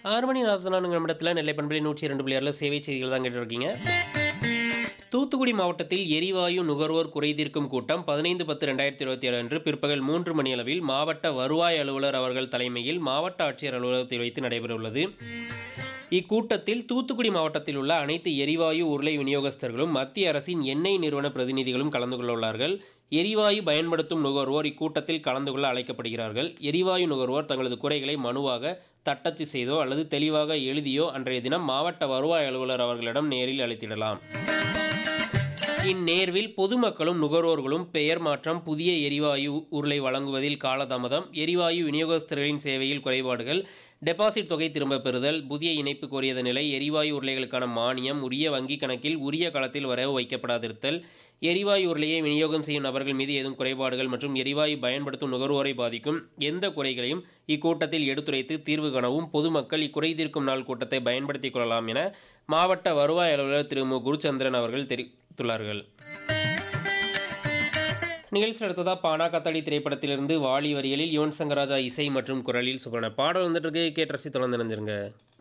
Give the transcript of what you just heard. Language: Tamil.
ஆறு மணி நாற்பத்தி நான்கு நிமிடத்தில் நெல்லை பண்பலை நூற்றி இரண்டு புள்ளியாரில் சேவை செய்திகள் தான் கேட்டுருக்கீங்க தூத்துக்குடி மாவட்டத்தில் எரிவாயு நுகர்வோர் குறைதீர்க்கும் கூட்டம் பதினைந்து பத்து ரெண்டாயிரத்தி இருபத்தி ஏழு அன்று பிற்பகல் மூன்று மணியளவில் மாவட்ட வருவாய் அலுவலர் அவர்கள் தலைமையில் மாவட்ட ஆட்சியர் அலுவலகத்தில் வைத்து நடைபெறவுள்ளது இக்கூட்டத்தில் தூத்துக்குடி மாவட்டத்தில் உள்ள அனைத்து எரிவாயு உருளை விநியோகஸ்தர்களும் மத்திய அரசின் எண்ணெய் நிறுவன பிரதிநிதிகளும் கலந்து கொள்ள உள்ளார்கள் எரிவாயு பயன்படுத்தும் நுகர்வோர் இக்கூட்டத்தில் கலந்து கொள்ள அழைக்கப்படுகிறார்கள் எரிவாயு நுகர்வோர் தங்களது குறைகளை மனுவாக தட்டச்சு செய்தோ அல்லது தெளிவாக எழுதியோ அன்றைய தினம் மாவட்ட வருவாய் அலுவலர் அவர்களிடம் நேரில் அளித்திடலாம் இந்நேர்வில் பொதுமக்களும் நுகர்வோர்களும் பெயர் மாற்றம் புதிய எரிவாயு உருளை வழங்குவதில் காலதாமதம் எரிவாயு விநியோகஸ்தர்களின் சேவையில் குறைபாடுகள் டெபாசிட் தொகை திரும்பப் பெறுதல் புதிய இணைப்பு கோரியத நிலை எரிவாயு உருளைகளுக்கான மானியம் உரிய வங்கி கணக்கில் உரிய காலத்தில் வரவு வைக்கப்படாதிருத்தல் எரிவாயு உருளையை விநியோகம் செய்யும் நபர்கள் மீது ஏதும் குறைபாடுகள் மற்றும் எரிவாயு பயன்படுத்தும் நுகர்வோரை பாதிக்கும் எந்த குறைகளையும் இக்கூட்டத்தில் எடுத்துரைத்து தீர்வு காணவும் பொதுமக்கள் இக்குறை தீர்க்கும் நாள் கூட்டத்தை பயன்படுத்திக் கொள்ளலாம் என மாவட்ட வருவாய் அலுவலர் திரு மு குருச்சந்திரன் அவர்கள் தெரிவித்துள்ளார்கள் நிகழ்ச்சி அடுத்ததா பானா கத்தாடி திரைப்படத்திலிருந்து வாலி வரிகளில் யுவன் சங்கராஜா இசை மற்றும் குரலில் சுகன பாடல் வந்துட்டு இருக்கு கேட்டு ரசி தொடர்ந்து நினைஞ்சிருங்க